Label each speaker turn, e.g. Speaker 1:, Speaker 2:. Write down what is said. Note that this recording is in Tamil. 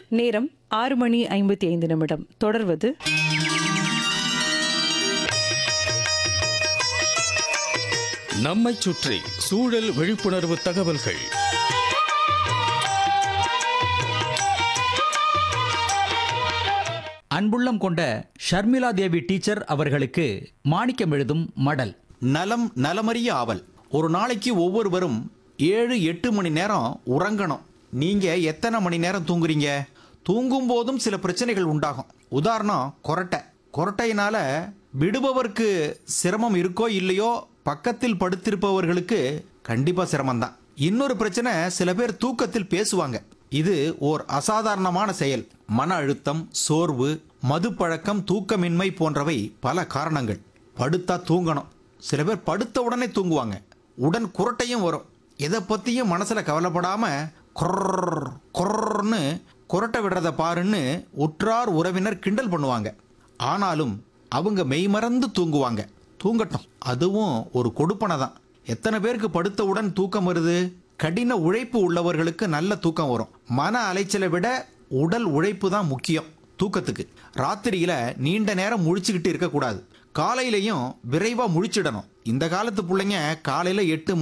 Speaker 1: நேரம் ஆறு மணி ஐம்பத்தி ஐந்து நிமிடம் தொடர்வது
Speaker 2: நம்மைச் சுற்றி சூழல் விழிப்புணர்வு தகவல்கள்
Speaker 3: அன்புள்ளம் கொண்ட ஷர்மிளா தேவி டீச்சர் அவர்களுக்கு மாணிக்கம் எழுதும் மடல்
Speaker 4: நலம் நலமறிய ஆவல் ஒரு நாளைக்கு ஒவ்வொருவரும் ஏழு எட்டு மணி நேரம் உறங்கணும் நீங்க எத்தனை மணி நேரம் தூங்குறீங்க தூங்கும் போதும் சில பிரச்சனைகள் உண்டாகும் உதாரணம் கொரட்டை கொரட்டையினால விடுபவருக்கு சிரமம் இருக்கோ இல்லையோ பக்கத்தில் படுத்திருப்பவர்களுக்கு கண்டிப்பா சிரமம்தான் இன்னொரு பிரச்சனை சில பேர் தூக்கத்தில் பேசுவாங்க இது ஓர் அசாதாரணமான செயல் மன அழுத்தம் சோர்வு மதுப்பழக்கம் தூக்கமின்மை போன்றவை பல காரணங்கள் படுத்தா தூங்கணும் சில பேர் படுத்த உடனே தூங்குவாங்க உடன் குரட்டையும் வரும் எதை பத்தியும் மனசுல கவலைப்படாம கொர்ர் கொர்ன்னு குரட்டை விடுறத பாருன்னு உற்றார் உறவினர் கிண்டல் பண்ணுவாங்க ஆனாலும் அவங்க மெய்மறந்து தூங்குவாங்க தூங்கட்டும் அதுவும் ஒரு கொடுப்பனை தான் எத்தனை பேருக்கு படுத்தவுடன் தூக்கம் வருது கடின உழைப்பு உள்ளவர்களுக்கு நல்ல தூக்கம் வரும் மன அலைச்சலை விட உடல் உழைப்பு தான் முக்கியம் தூக்கத்துக்கு ராத்திரியில நீண்ட நேரம் முழிச்சுக்கிட்டு இருக்கக்கூடாது காலையிலையும் விரைவா முழிச்சிடணும் இந்த காலத்து பிள்ளைங்க காலையில எட்டு